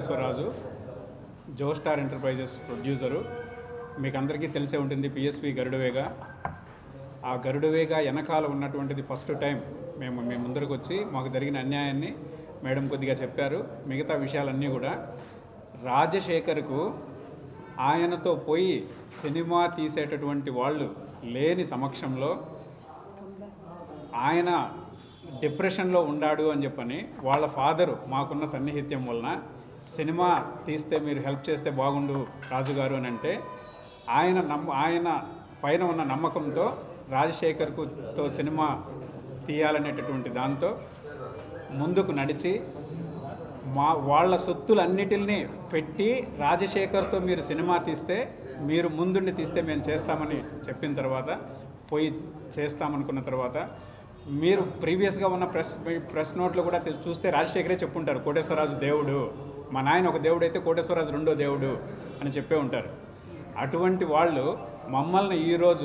Koteswara Raju Jo star enterprises producer మీకు అందరికీ తెలిసే ఉంటుంది పిఎస్పి గరుడవేగా ఆ గరుడవేగా వెనకాల ఉన్నటువంటిది ఫస్ట్ టైం మేము మీ ముందరకు వచ్చి మాకు జరిగిన అన్యాయాన్ని మేడం కొద్దిగా చెప్పారు మిగతా విషయాలన్నీ కూడా రాజశేఖర్కు ఆయనతో పోయి సినిమా తీసేటటువంటి వాళ్ళు లేని సమక్షంలో ఆయన డిప్రెషన్లో ఉన్నాడు అని చెప్పని వాళ్ళ ఫాదరు మాకున్న సన్నిహిత్యం వలన సినిమా తీస్తే మీరు హెల్ప్ చేస్తే బాగుండు రాజుగారు అని అంటే ఆయన నమ్మ ఆయన పైన ఉన్న నమ్మకంతో రాజశేఖర్కు తో సినిమా తీయాలనేటటువంటి దాంతో ముందుకు నడిచి మా వాళ్ళ సొత్తులన్నిటిని పెట్టి రాజశేఖర్తో మీరు సినిమా తీస్తే మీరు ముందుండి తీస్తే మేము చేస్తామని చెప్పిన తర్వాత పోయి చేస్తామనుకున్న తర్వాత మీరు ప్రీవియస్గా ఉన్న ప్రెస్ ప్రెస్ నోట్లో కూడా తె- చూస్తే రాజశేఖరే చెప్పుంటారు కోటేశ్వరరాజు దేవుడు మా నాయన ఒక దేవుడు అయితే కోటేశ్వరరాజు రెండో దేవుడు అని చెప్పే ఉంటారు అటువంటి వాళ్ళు మమ్మల్ని ఈరోజు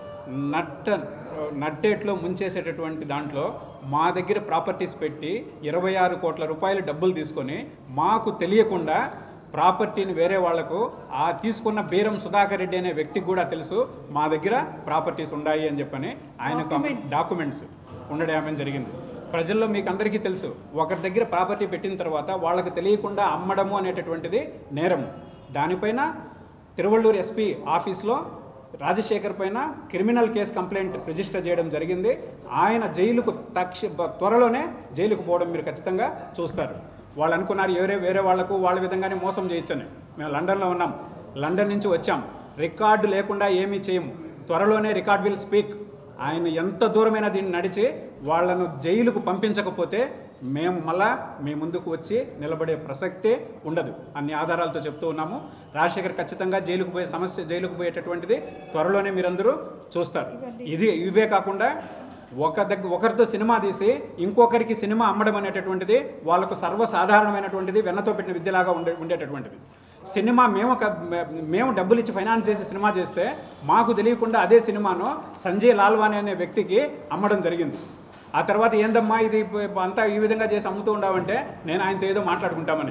నట్ట నట్టేట్లో ముంచేసేటటువంటి దాంట్లో మా దగ్గర ప్రాపర్టీస్ పెట్టి ఇరవై ఆరు కోట్ల రూపాయలు డబ్బులు తీసుకొని మాకు తెలియకుండా ప్రాపర్టీని వేరే వాళ్లకు ఆ తీసుకున్న బీరం సుధాకర్ రెడ్డి అనే వ్యక్తికి కూడా తెలుసు మా దగ్గర ప్రాపర్టీస్ ఉన్నాయి అని చెప్పని ఆయన డాక్యుమెంట్స్ ఉండడం జరిగింది ప్రజల్లో మీకు అందరికీ తెలుసు ఒకరి దగ్గర ప్రాపర్టీ పెట్టిన తర్వాత వాళ్ళకి తెలియకుండా అమ్మడము అనేటటువంటిది నేరము దానిపైన తిరువళ్ళూరు ఎస్పీ ఆఫీస్లో రాజశేఖర్ పైన క్రిమినల్ కేసు కంప్లైంట్ రిజిస్టర్ చేయడం జరిగింది ఆయన జైలుకు తక్ష బ- త్వరలోనే జైలుకు పోవడం మీరు ఖచ్చితంగా చూస్తారు వాళ్ళు అనుకున్నారు వేరే వేరే వాళ్లకు వాళ్ళ విధంగానే మోసం చేయొచ్చని మేము లండన్లో ఉన్నాం లండన్ నుంచి వచ్చాం రికార్డు లేకుండా ఏమీ చేయము త్వరలోనే రికార్డ్ విల్ స్పీక్ ఆయన ఎంత దూరమైనా దీన్ని నడిచి వాళ్ళను జైలుకు పంపించకపోతే మేము మళ్ళా మీ ముందుకు వచ్చి నిలబడే ప్రసక్తే ఉండదు అన్ని ఆధారాలతో చెప్తూ ఉన్నాము రాజశేఖర్ ఖచ్చితంగా జైలుకు పోయే సమస్య జైలుకు పోయేటటువంటిది త్వరలోనే మీరందరూ చూస్తారు ఇది ఇవే కాకుండా ఒక దగ్గర ఒకరితో సినిమా తీసి ఇంకొకరికి సినిమా అమ్మడం అనేటటువంటిది వాళ్ళకు సర్వసాధారణమైనటువంటిది వెన్నతో పెట్టిన విద్యలాగా ఉండే ఉండేటటువంటిది సినిమా మేము ఒక మేము డబ్బులు ఇచ్చి ఫైనాన్స్ చేసి సినిమా చేస్తే మాకు తెలియకుండా అదే సినిమాను సంజయ్ లాల్వాని అనే వ్యక్తికి అమ్మడం జరిగింది ఆ తర్వాత ఏందమ్మా ఇది ఇప్పు- అంతా ఈ విధంగా చేసి అమ్ముతూ ఉండవంటే నేను ఆయనతో ఏదో మాట్లాడుకుంటామని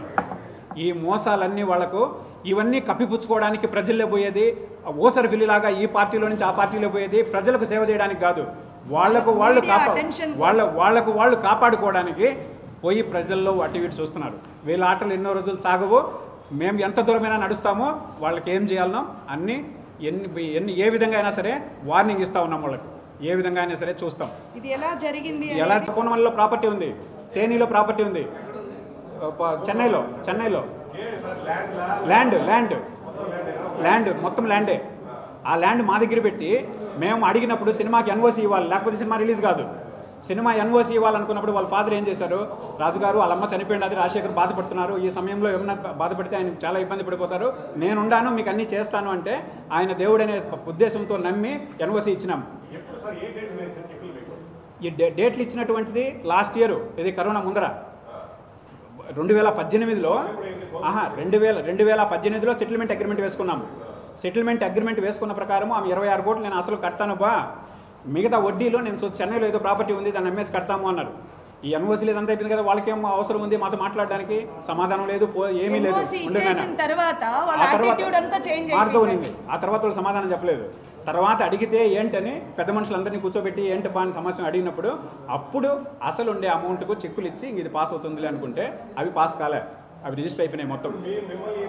ఈ మోసాలన్నీ వాళ్ళకు ఇవన్నీ కప్పిపుచ్చుకోవడానికి ప్రజల్లో పోయేది ఓసరి పిల్లిలాగా ఈ పార్టీలో నుంచి ఆ పార్టీలో పోయేది ప్రజలకు సేవ చేయడానికి కాదు వాళ్లకు వాళ్ళు Media కాపా attention కోసం. వాళ్ళ వాళ్లకు వాళ్ళు కాపాడుకోవడానికి పోయి ప్రజల్లో అటు ఇటు చూస్తున్నారు వీళ్ళ ఆటలు ఎన్నో రోజులు సాగవు మేము ఎంత దూరమైనా నడుస్తామో వాళ్ళకి ఏం చేయాలనో అన్నీ ఎన్ని ఎన్ని ఏ విధంగా అయినా సరే వార్నింగ్ ఇస్తా ఉన్నాం వాళ్ళకి ఏ విధంగా అయినా సరే చూస్తాం ఇది ఎలా జరిగింది ఎలా అనేది కోనమల్లిలో ప్రాపర్టీ ఉంది తేనీలో ప్రాపర్టీ ఉంది ప- చెన్నైలో చెన్నైలో ల్యాండ్ ల్యాండ్ ల్యాండ్ మొత్తం ల్యాండే ఆ ల్యాండ్ మా దగ్గర పెట్టి మేము అడిగినప్పుడు సినిమాకి ఎన్ఓసి ఇవ్వాలి లేకపోతే సినిమా రిలీజ్ కాదు సినిమా ఎన్ఓసి ఇవ్వాలనుకున్నప్పుడు వాళ్ళ ఫాదర్ ఏం చేశారు రాజుగారు వాళ్ళ అమ్మ చనిపోయింది అది రాజశేఖర్ బాధపడుతున్నారు ఈ సమయంలో ఏమన్నా బాధపడితే ఆయన చాలా ఇబ్బంది పడిపోతారు నేనుండాను మీకు అన్నీ చేస్తాను అంటే ఆయన దేవుడనే ఉద్దేశంతో నమ్మి ఎన్ఓసి ఇచ్చినాం ఈ డే- డేట్లు ఇచ్చినటువంటిది లాస్ట్ ఇయర్ ఇది కరోనా ముందర రెండు వేల పద్దెనిమిదిలో ఆహా రెండు వేల రెండు వేల పద్దెనిమిదిలో సెటిల్మెంట్ అగ్రిమెంట్ వేసుకున్నాం సెటిల్మెంట్ అగ్రిమెంట్ వేసుకున్న ప్రకారం ఆమె ఇరవై ఆరు కోట్లు నేను అసలు కడతాను బా మిగతా వడ్డీలో నేను సో చెన్నైలో ఏదో ప్రాపర్టీ ఉంది దాన్ని అమ్మేసి కడతాము అన్నారు ఈ ఎన్ఓసీలు ఇదంతా అయిపోయింది కదా వాళ్ళకేం అవసరం ఉంది మాతో మాట్లాడడానికి సమాధానం లేదు పో ఏమీ లేదు NOC ఉండు నాయనా. ఇచ్చేసిన తర్వాత వాళ్ళ ఆ తర్వాత attitude అంతా change మారుతూ అయిపోయింది. ఉన్నింది ఆ తర్వాత వాళ్ళు సమాధానం చెప్పలేదు తర్వాత అడిగితే ఏంటని పెద్ద మనుషులందరినీ కూర్చోబెట్టి ఏంటి పా అని సమస్య అడిగినప్పుడు అప్పుడు అసలు ఉండే అమౌంట్కు చెక్కులు ఇచ్చి ఇంక ఇది పాస్ అవుతుందిలే అనుకుంటే అవి పాస్ కాలే అవి రిజిస్టర్ అయిపోయినాయి మొత్తం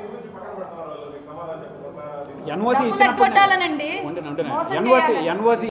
ఎన్ఓసి డబ్బులు ఇచ్చినప్పుడు కొట్టాలనండి. ఉండండి, ఉండండి. మోసం ఎన్ఓసి చేయాలని. ఎన్ఓసి